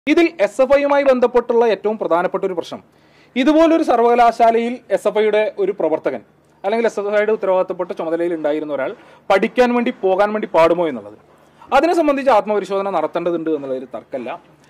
ഇതിൽ S F ഐയുമായി ബന്ധപ്പെട്ടുള്ള ഏറ്റവും പ്രധാനപ്പെട്ട ഒരു പ്രശ്നം ഇതുപോലൊരു സർവകലാശാലയിൽ എസ് എഫ് ഐയുടെ ഒരു പ്രവർത്തകൻ അല്ലെങ്കിൽ എസ് എഫ് ഐയുടെ ഉത്തരവാദിത്തപ്പെട്ട ചുമതലയിൽ ഉണ്ടായിരുന്ന ഒരാൾ പഠിക്കാൻ വേണ്ടി പോകാൻ വേണ്ടി പാടുമോ എന്നുള്ളത് അതിനെ സംബന്ധിച്ച് ആത്മപരിശോധന നടത്തേണ്ടതുണ്ട് എന്നുള്ളതിൽ തർക്കമല്ല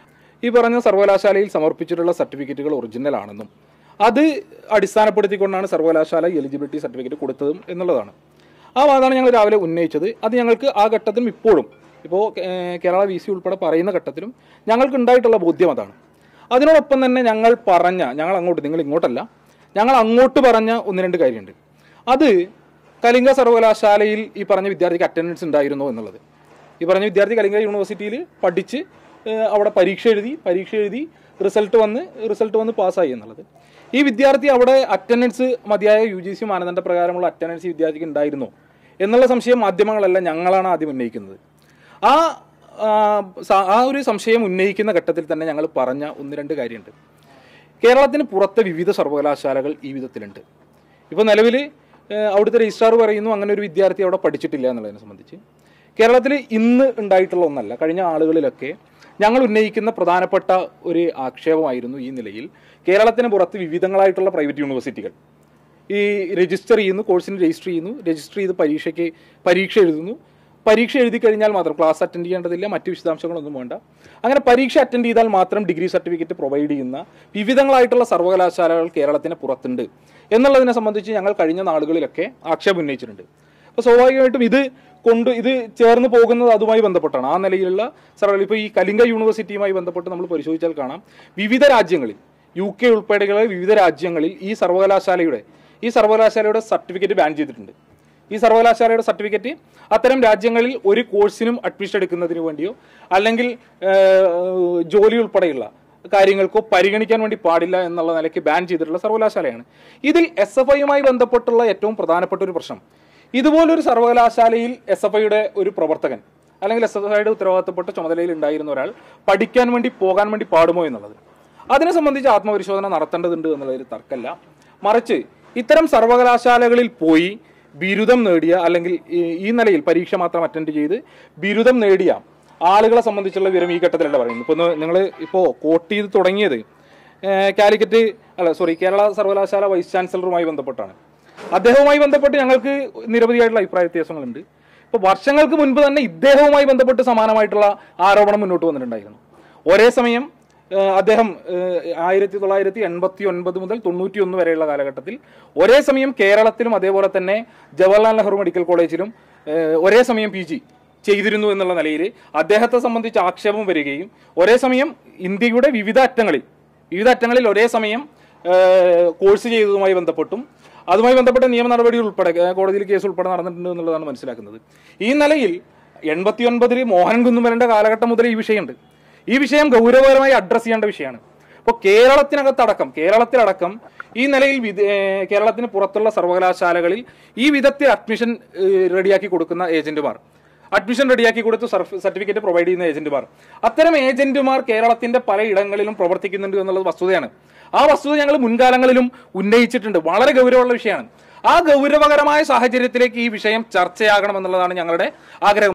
ഈ പറഞ്ഞ സർവകലാശാലയിൽ സമർപ്പിച്ചിട്ടുള്ള സർട്ടിഫിക്കറ്റുകൾ ഒറിജിനൽ ആണെന്നും അത് അടിസ്ഥാനപ്പെടുത്തിക്കൊണ്ടാണ് സർവകലാശാല എലിജിബിലിറ്റി സർട്ടിഫിക്കറ്റ് കൊടുത്തതും എന്നുള്ളതാണ് ആ വാദമാണ് ഞങ്ങൾ രാവിലെ ഉന്നയിച്ചത് അത് ഞങ്ങൾക്ക് ആ ഘട്ടത്തിലും ഇപ്പോഴും ഇപ്പോൾ കേരള വി സി ഉൾപ്പെടെ പറയുന്ന ഘട്ടത്തിലും ഞങ്ങൾക്ക് ഉണ്ടായിട്ടുള്ള ബോധ്യം അതാണ് അതിനോടൊപ്പം തന്നെ ഞങ്ങൾ പറഞ്ഞ ഞങ്ങൾ അങ്ങോട്ട് നിങ്ങൾ ഇങ്ങോട്ടല്ല ഞങ്ങൾ അങ്ങോട്ട് പറഞ്ഞ ഒന്ന് രണ്ട് കാര്യമുണ്ട് അത് കലിംഗ സർവകലാശാലയിൽ ഈ പറഞ്ഞ വിദ്യാർത്ഥിക്ക് അറ്റൻഡൻസ് ഉണ്ടായിരുന്നോ എന്നുള്ളത് ഈ പറഞ്ഞ വിദ്യാർത്ഥി കലിംഗ യൂണിവേഴ്സിറ്റിയിൽ പഠിച്ച് ഏഹ്, അവിടെ പരീക്ഷ എഴുതി പരീക്ഷ എഴുതി റിസൾട്ട് വന്ന് റിസൾട്ട് വന്ന് പാസ്സായി എന്നുള്ളത് ഈ വിദ്യാർത്ഥി അവിടെ അറ്റൻഡൻസ് മതിയായ യു ജി സി മാനദണ്ഡ പ്രകാരമുള്ള അറ്റൻഡൻസ് ഈ വിദ്യാർത്ഥിക്ക് ഉണ്ടായിരുന്നോ എന്നുള്ള സംശയം മാധ്യമങ്ങളല്ല ഞങ്ങളാണ് ആദ്യം ഉന്നയിക്കുന്നത് ആ ആ, സ- ആ ഒരു സംശയം ഉന്നയിക്കുന്ന ഘട്ടത്തിൽ തന്നെ ഞങ്ങൾ പറഞ്ഞ ഒന്ന് രണ്ട് കാര്യമുണ്ട് കേരളത്തിന് പുറത്തെ വിവിധ സർവകലാശാലകൾ ഈ വിധത്തിലുണ്ട് ഇപ്പോൾ നിലവിൽ അവിടുത്തെ രജിസ്ട്രാർ പറയുന്നു അങ്ങനെ ഒരു വിദ്യാർത്ഥി അവിടെ പഠിച്ചിട്ടില്ല എന്നുള്ളതിനെ സംബന്ധിച്ച് കേരളത്തിൽ ഇന്ന് ഉണ്ടായിട്ടുള്ള ഒന്നല്ല കഴിഞ്ഞ ആളുകളിലൊക്കെ ഞങ്ങൾ ഉന്നയിക്കുന്ന പ്രധാനപ്പെട്ട ഒരു ആക്ഷേപമായിരുന്നു ഈ നിലയിൽ കേരളത്തിന് പുറത്ത് വിവിധങ്ങളായിട്ടുള്ള പ്രൈവറ്റ് യൂണിവേഴ്സിറ്റികൾ ഈ രജിസ്റ്റർ ചെയ്യുന്നു കോഴ്സിന് രജിസ്റ്റർ ചെയ്യുന്നു രജിസ്റ്റർ ചെയ്ത് പരീക്ഷയ്ക്ക് പരീക്ഷ എഴുതുന്നു പരീക്ഷ എഴുതി കഴിഞ്ഞാൽ മാത്രം ക്ലാസ് അറ്റൻഡ് ചെയ്യേണ്ടതില്ല മറ്റു വിശദാംശങ്ങളൊന്നും വേണ്ട അങ്ങനെ പരീക്ഷ അറ്റൻഡ് ചെയ്താൽ മാത്രം ഡിഗ്രി സർട്ടിഫിക്കറ്റ് പ്രൊവൈഡ് ചെയ്യുന്ന വിവിധങ്ങളായിട്ടുള്ള സർവകലാശാലകൾ കേരളത്തിന് പുറത്തുണ്ട് എന്നുള്ളതിനെ സംബന്ധിച്ച് ഞങ്ങൾ കഴിഞ്ഞ നാളുകളിലൊക്കെ ആക്ഷേപം ഉന്നയിച്ചിട്ടുണ്ട് അപ്പോൾ സ്വാഭാവികമായിട്ടും ഇത് കൊണ്ട് ഇത് ചേർന്ന് പോകുന്നത് അതുമായി ബന്ധപ്പെട്ടാണ് ആ നിലയിലുള്ള സർവകല ഇപ്പോൾ ഈ കലിംഗ യൂണിവേഴ്സിറ്റിയുമായി ബന്ധപ്പെട്ട് നമ്മൾ പരിശോധിച്ചാൽ കാണാം വിവിധ രാജ്യങ്ങളിൽ യു കെ ഉൾപ്പെടെയുള്ള വിവിധ രാജ്യങ്ങളിൽ ഈ സർവകലാശാലയുടെ ഈ സർവകലാശാലയുടെ സർട്ടിഫിക്കറ്റ് ബാൻ ചെയ്തിട്ടുണ്ട് ഈ സർവകലാശാലയുടെ സർട്ടിഫിക്കറ്റ് അത്തരം രാജ്യങ്ങളിൽ ഒരു കോഴ്സിനും അഡ്മിഷൻ എടുക്കുന്നതിന് വേണ്ടിയോ അല്ലെങ്കിൽ ഏഹ്, ജോലി ഉൾപ്പെടെയുള്ള കാര്യങ്ങൾക്കോ പരിഗണിക്കാൻ വേണ്ടി പാടില്ല എന്നുള്ള നിലയ്ക്ക് ബാൻ ചെയ്തിട്ടുള്ള സർവകലാശാലയാണ് ഇതിൽ എസ് എഫ് ഐയുമായി ബന്ധപ്പെട്ടുള്ള ഏറ്റവും പ്രധാനപ്പെട്ട ഒരു പ്രശ്നം ഇതുപോലൊരു സർവകലാശാലയിൽ എസ് എഫ് ഐയുടെ ഒരു പ്രവർത്തകൻ അല്ലെങ്കിൽ എസ് എഫ് ഐയുടെ ഉത്തരവാദിത്തപ്പെട്ട ചുമതലയിൽ ഉണ്ടായിരുന്ന ഒരാൾ പഠിക്കാൻ വേണ്ടി പോകാൻ വേണ്ടി പാടുമോ എന്നുള്ളത് അതിനെ സംബന്ധിച്ച് ആത്മപരിശോധന നടത്തേണ്ടതുണ്ട് എന്നുള്ളതിൽ തർക്കമല്ല മറിച്ച് ഇത്തരം സർവകലാശാലകളിൽ പോയി ബിരുദം നേടിയ അല്ലെങ്കിൽ ഈ- ഈ നിലയിൽ പരീക്ഷ മാത്രം അറ്റൻഡ് ചെയ്ത് ബിരുദം നേടിയ ആളുകളെ സംബന്ധിച്ചുള്ള വിവരം ഈ ഘട്ടത്തിലല്ല പറയുന്നത് ഇപ്പോൾ നിങ്ങൾ ഇപ്പോൾ കോട്ട് ചെയ്ത് തുടങ്ങിയത് ഏഹ്, കാലിക്കറ്റ് അല്ല സോറി കേരള സർവകലാശാല വൈസ് ചാൻസലറുമായി ബന്ധപ്പെട്ടാണ് അദ്ദേഹവുമായി ബന്ധപ്പെട്ട് ഞങ്ങൾക്ക് നിരവധിയായിട്ടുള്ള അഭിപ്രായ വ്യത്യാസങ്ങളുണ്ട് ഇപ്പോൾ വർഷങ്ങൾക്ക് മുൻപ് തന്നെ ഇദ്ദേഹവുമായി ബന്ധപ്പെട്ട് സമാനമായിട്ടുള്ള ആരോപണം മുന്നോട്ട് വന്നിട്ടുണ്ടായിരുന്നു ഒരേ സമയം ഏഹ്, അദ്ദേഹം ആയിരത്തി തൊള്ളായിരത്തി എൺപത്തി ഒൻപത് മുതൽ തൊണ്ണൂറ്റി ഒന്ന് വരെയുള്ള കാലഘട്ടത്തിൽ ഒരേ സമയം കേരളത്തിലും അതേപോലെ തന്നെ ജവഹർലാൽ നെഹ്റു മെഡിക്കൽ കോളേജിലും ഏഹ്, ഒരേ സമയം പി ജി ചെയ്തിരുന്നു എന്നുള്ള നിലയിൽ അദ്ദേഹത്തെ സംബന്ധിച്ച് ആക്ഷേപം വരികയും ഒരേ സമയം ഇന്ത്യയുടെ വിവിധ അറ്റങ്ങളിൽ വിവിധ അറ്റങ്ങളിൽ ഒരേ സമയം ഏഹ്, കോഴ്സ് ചെയ്തതുമായി ബന്ധപ്പെട്ടും അതുമായി ബന്ധപ്പെട്ട നിയമ നടപടികൾ ഉൾപ്പെടെ ഏഹ്, കോടതിയിൽ കേസ് ഉൾപ്പെടെ നടന്നിട്ടുണ്ട് എന്നുള്ളതാണ് മനസ്സിലാക്കുന്നത് ഈ നിലയിൽ എൺപത്തി ഒൻപതിൽ മോഹൻ കുന്നുമലന്റെ കാലഘട്ടം മുതൽ ഈ വിഷയമുണ്ട് ഈ വിഷയം ഗൗരവപരമായി അഡ്രസ് ചെയ്യേണ്ട വിഷയമാണ് അപ്പോൾ കേരളത്തിനകത്തടക്കം കേരളത്തിലടക്കം ഈ നിലയിൽ വിദേ- ഏഹ്, കേരളത്തിന് പുറത്തുള്ള സർവകലാശാലകളിൽ ഈ വിധത്തിൽ അഡ്മിഷൻ ഏഹ്, റെഡിയാക്കി കൊടുക്കുന്ന ഏജന്റുമാർ അഡ്മിഷൻ റെഡിയാക്കി കൊടുത്ത് സർട്ടിഫിക്കറ്റ് പ്രൊവൈഡ് ചെയ്യുന്ന ഏജന്റുമാർ അത്തരം ഏജന്റുമാർ കേരളത്തിന്റെ പല ഇടങ്ങളിലും പ്രവർത്തിക്കുന്നുണ്ട് എന്നുള്ളത് വസ്തുതയാണ് ആ വസ്തുത ഞങ്ങൾ മുൻകാലങ്ങളിലും ഉന്നയിച്ചിട്ടുണ്ട് വളരെ ഗൗരവമുള്ള വിഷയമാണ് ആ ഗൗരവകരമായ സാഹചര്യത്തിലേക്ക് ഈ വിഷയം ചർച്ചയാകണം എന്നുള്ളതാണ് ഞങ്ങളുടെ ആഗ്രഹം